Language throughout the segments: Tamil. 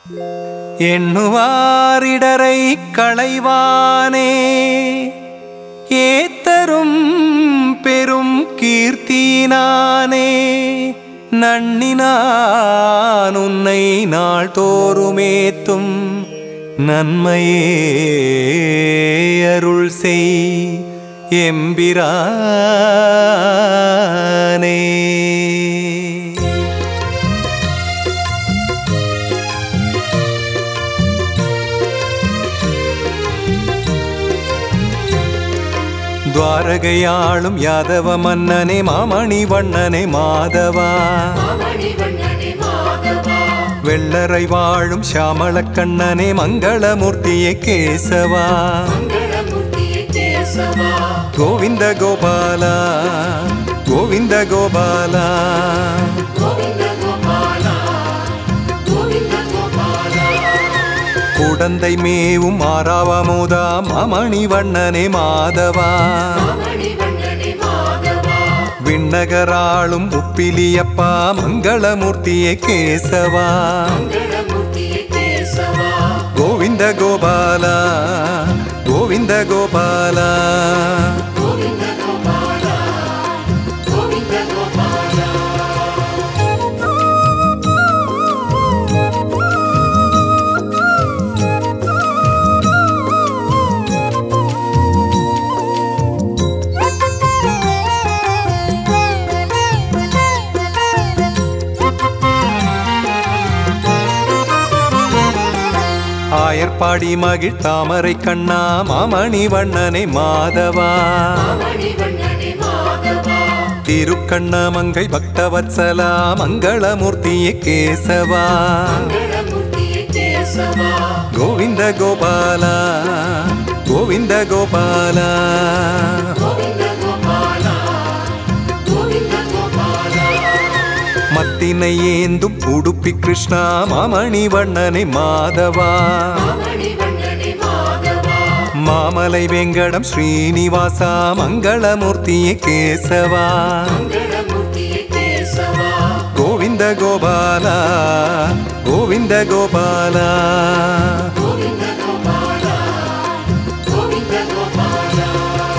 எண்ணுவாரிடரை களைவானே ஏத்தரும் பெரும் கீர்த்தினானே நன்னினான் உன்னை நாள்தோறுமேத்தும் நன்மையே அருள் செய் எம்பிரானே துவாரகையாளும் யாதவ மன்னனே மாமணி வண்ணனே மாதவா மாமணிவண்ணனே மாதவா வெள்ளரை வாழும் ஷாமள கண்ணனே மங்களமூர்த்தியே கேசவா மங்களமூர்த்தியே கேசவா கோவிந்த கோபாலா கோவிந்த கோபாலா கோவிந்த கோபாலா கோவிந்த கோபாலா குடந்தை மேவும் ஆறாவமுதா மாமணி வண்ணனே மாதவா மாமணிவண்ணனே மாதவா விண்ணகராளும் உப்பிலியப்பா மங்களமூர்த்தியே கேசவா மங்களமூர்த்தியே கேசவா கோவிந்த கோபாலா கோவிந்த கோபாலா கோவிந்த கோபாலா கோவிந்த கோபாலா ஆயர்பாடி மகிழ் தாமரை கண்ணா மாமணி வண்ணனே மாதவா மாமணிவண்ணனே மாதவா திருக்கண்ணமங்கை பக்தவத்சலா மங்களமூர்த்தியே கேசவா மங்களமூர்த்தியே கேசவா கோவிந்த கோபாலா கோவிந்த கோபாலா கோவிந்த கோபாலா கோவிந்த கோபாலா மத்தினை ஏந்தும் உடுப்பி கிருஷ்ணா மாமணி வண்ணனே மாதவா மாமணிவண்ணனே மாதவா மாமலை வெங்கடம் ஸ்ரீனிவாசா மங்களமூர்த்தியே கேசவா மங்களமூர்த்தியே கேசவா கோவிந்த கோபாலா கோவிந்த கோபாலா கோவிந்த கோபாலா கோவிந்த கோபாலா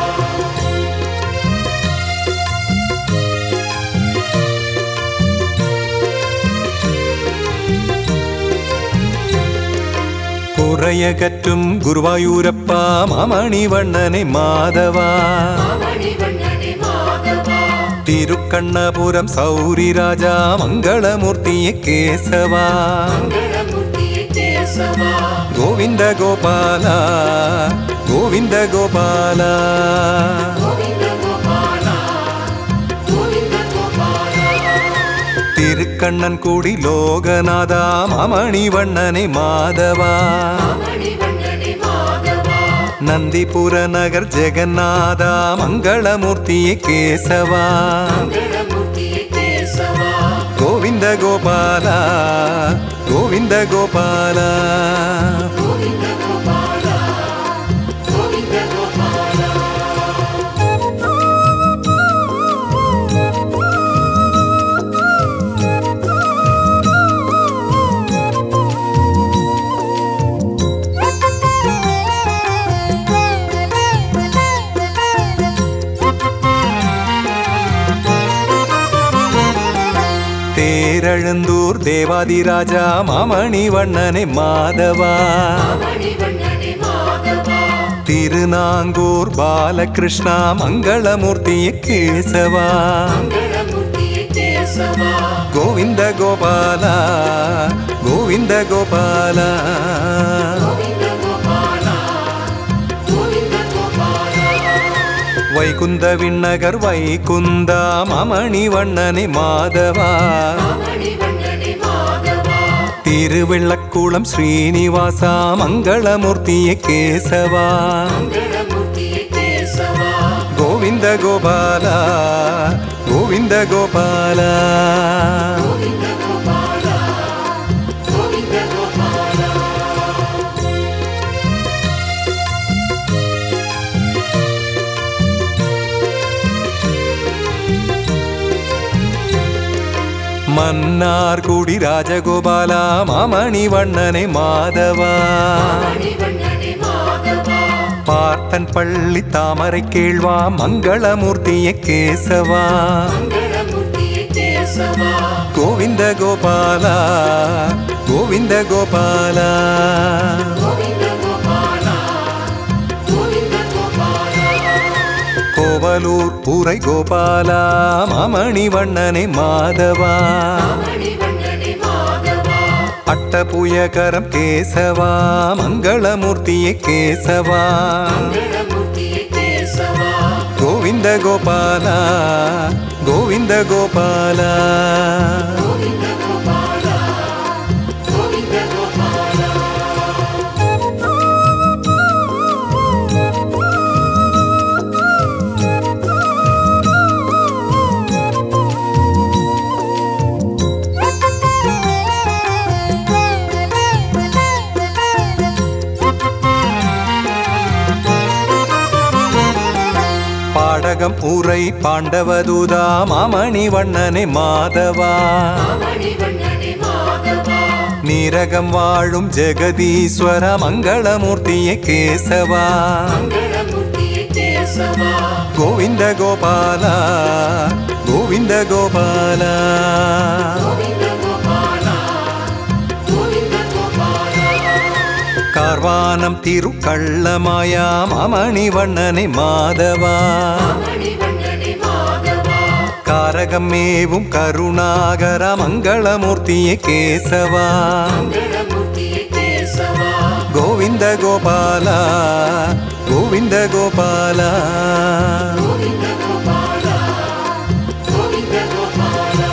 குறையகற்றும் குருவாயூரப்பா மாமணி வண்ணனே மாதவா மாமணிவண்ணனே மாதவா திருக்கண்ணபுரம் சௌரி ராஜா மங்களமூர்த்தியே கேசவா மங்களமூர்த்தியே கேசவா கோவிந்த கோபாலா கோவிந்த கோபாலா கோவிந்த கோபாலா கோவிந்த கோபாலா திருக்கண்ணன் கூடி லோகநாதா மாமணி வண்ணனே மாதவா மாமணிவண்ணனே மாதவா நந்திபுர நகர் ஜெகநாதா மங்களமூர்த்தியே கேசவா மங்களமூர்த்தியே கேசவா கோவிந்த கோபாலா கோவிந்த கோபாலா கோவிந்த கோபாலா கோவிந்த கோபாலா தேரழுந்தூர் தேவாதிராஜா மாமணி வண்ணனே மாதவா மாமணிவண்ணனே மாதவா திருநாங்கூர் பாலகிருஷ்ணா மங்களமூர்த்தியே கேசவா மங்களமூர்த்தியே கேசவா கோவிந்த கோபாலா கோவிந்த கோபாலா கோவிந்த கோபாலா கோவிந்த கோபாலா வைகுந்த விண்ணகர் வைகுந்தா மாமணி வண்ணனே மாதவா மாமணிவண்ணனே மாதவா திருவெள்ளக்குளம் ஸ்ரீனிவாசா மங்களமூர்த்தியே கேசவா மங்களமூர்த்தியே கேசவா கோவிந்த கோபாலா கோவிந்த கோபாலா கோவிந்த கோபாலா கோவிந்த கோபாலா மன்னார்குடி ராஜகோபால மாமணி வண்ணனே மாதவா மணிவண்ணனே மாதவா பார்த்தன் பள்ளி தாமரை கேழ்வா மங்களமூர்த்திய கேசவா மங்களமூர்த்தியே கேசவா கோவிந்த கோபாலா கோவிந்த கோபாலா கோவிந்த கோபாலா கோவிந்த கோபாலா கோவலூர் பூரை கோபாலா மாமணி வண்ணனே மாதவா மணிவண்ணனே மாதவா அட்டபுயகரம் கேசவா மங்களமூர்த்திய கேசவா மங்களமூர்த்தியே கேசவா கோவிந்த கோபாலா கோவிந்த கோபாலா கோவிந்த கோபாலா கோவிந்த கோபாலா பாடகம் உரை பாண்டவதூதா மாமணி வண்ணனே மாதவா மணிவண்ணனே மாதவா நீரகம் வாழும் ஜெகதீஸ்வர மங்களமூர்த்திய கேசவா மங்களமூர்த்தியே கேசவா கோவிந்த கோபாலா கோவிந்த கோபாலா கோவிந்த கோபாலா கோவிந்த கோபாலா கார்வானம் திருக்கள்ளமாயா மாமணி வண்ணனே மாதவா மணிவண்ணனே மாதவா காரகம் மேவும் கருணாகர மங்களமூர்த்திய கேசவா மங்களமூர்த்தியே கேசவா கோவிந்த கோபாலா கோவிந்த கோபாலா கோவிந்த கோபாலா கோவிந்த கோபாலா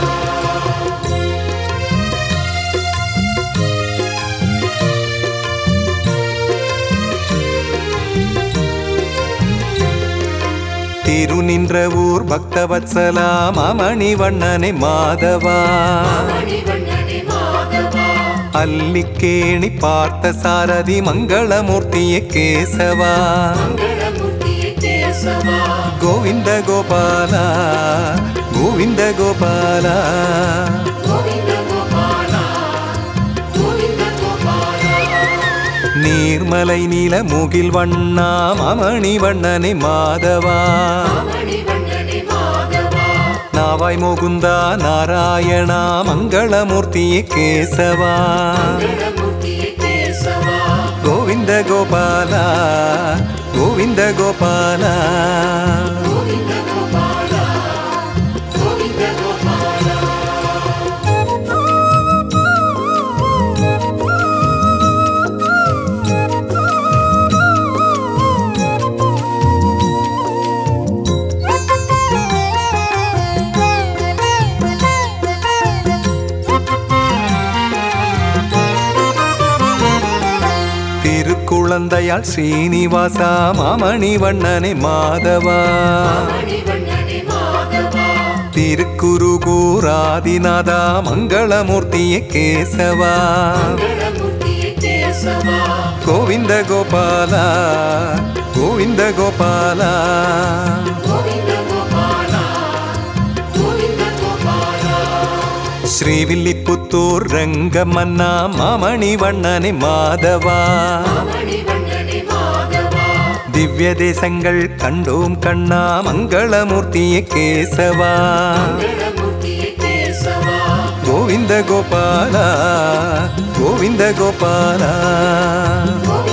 திருநின்ற ஊர் பக்தவத்சலா மாமணி வண்ணனே மாதவா மணிவண்ணனே மாதவா அல்லிக்கேணி பார்த்த சாரதி மங்களமூர்த்திய கேசவா மங்களமூர்த்தியே கேசவா கோவிந்த கோபாலா கோவிந்த கோபாலா கோவிந்த கோபாலா கோவிந்த கோபாலா நீர்மலை நீல முகில் வண்ணா மாமணி வண்ணனே மாதவா மணிவண்ணனே மாதவா நாவாய் முகுந்தா நாராயணா மங்களமூர்த்திய கேசவா மங்களமூர்த்தியே கேசவா கோவிந்த கோபாலா கோவிந்த கோபாலா கோவிந்த கோபாலா கோவிந்த கோபாலா திருக்குழந்தையாள் ஸ்ரீனிவாசா மாமணி வண்ணனே மாதவா மணிவண்ணனே மாதவா திருக்குருகூராதிநாதா மங்களமூர்த்திய கேசவா மங்களமூர்த்தியே கேசவா கோவிந்த கோபாலா கோவிந்த கோபாலா கோவிந்த கோபாலா கோவிந்த கோபாலா ஸ்ரீவில்லிபுத்தூர் ரங்கமன்னா மாமணி வண்ணனே மாதவா மணிவண்ணனே மாதவா திவ்ய தேசங்கள் கண்டோம் கண்ணா மங்களமூர்த்திய கேசவா மங்களமூர்த்தியே கேசவா கோவிந்த கோபாலா கோவிந்த கோபாலா கோவிந்த